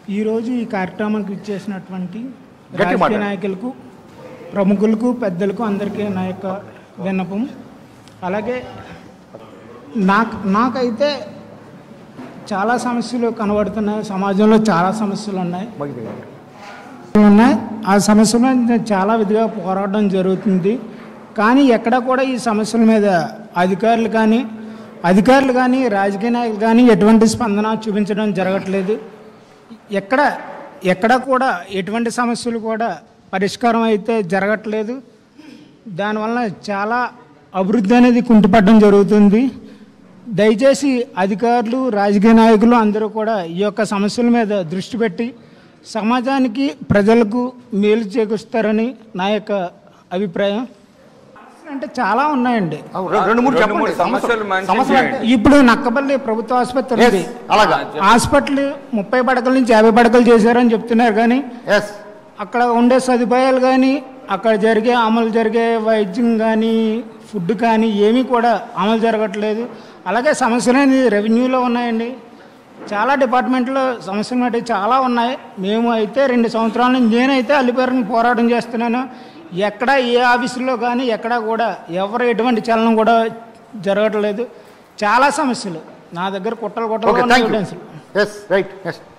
ఈరోజు ఈ కార్యక్రమానికి ఇచ్చేసినటువంటి గట్టి రాజకీయ మాట్లాడు. నాయకులకు ప్రముఖులకు పెద్దలకు అందరికీ నా యొక్క విన్నపం అలాగే నాకు నాకైతే చాలా సమస్యలు కనబడుతున్నాయి సమాజంలో చాలా సమస్యలు ఉన్నాయి ఉన్నాయి ఆ సమస్యల మీద నేను చాలా విధిగా పోరాడడం జరుగుతుంది కానీ ఎక్కడ కూడా ఈ సమస్యల మీద అధికారులు కానీ అధికారులు కానీ రాజకీయ నాయకులు కానీ ఎటువంటి స్పందన చూపించడం జరగట్లేదు ఎక్కడ ఎక్కడ కూడా ఎటువంటి సమస్యలు కూడా పరిష్కారం అయితే జరగట్లేదు దానివల్ల చాలా అభివృద్ధి అనేది కుంటుపడడం జరుగుతుంది దయచేసి అధికారులు రాజకీయ నాయకులు అందరూ కూడా ఈ యొక్క సమస్యల మీద దృష్టి పెట్టి సమాజానికి ప్రజలకు మేలు చేకూరుస్తారని నా యొక్క అభిప్రాయం అంటే చాలా ఉన్నాయండి రెండు మూడు రెండు చెప్పండి మూడు సమస్యలు mention సమస్యలు అంటే చేయండి. ఇప్పుడు నక్కబల్లి ప్రభుత్వ ఆసుపత్రి ఉంది Yes, అలాగా హాస్పిటల్ ముప్పై పడకల నుంచి యాభై పడకలు చేశారని చెప్తున్నారు కానీ ఎస్ అక్కడ ఉండే సదుపాయాలు కానీ అక్కడ జరిగే అమలు జరిగే వైద్యం కానీ ఫుడ్ కానీ ఏమీ కూడా అమలు జరగట్లేదు అలాగే సమస్యలు అనేది రెవెన్యూలో ఉన్నాయండి చాలా డిపార్ట్మెంట్లో సమస్యలు అంటే చాలా ఉన్నాయి మేము అయితే రెండు సంవత్సరాల నుంచి నేనైతే అల్లిపేరని పోరాటం చేస్తున్నాను ఎక్కడ ఏ ఆఫీసులో కానీ ఎక్కడ కూడా ఎవరు ఎటువంటి చలనం కూడా జరగట్లేదు చాలా సమస్యలు నా దగ్గర కుట్టలు ఓకే కుట్టలు థ్యాంక్ యూ ఎవిడెన్స్లు ఎస్ రైట్ ఎస్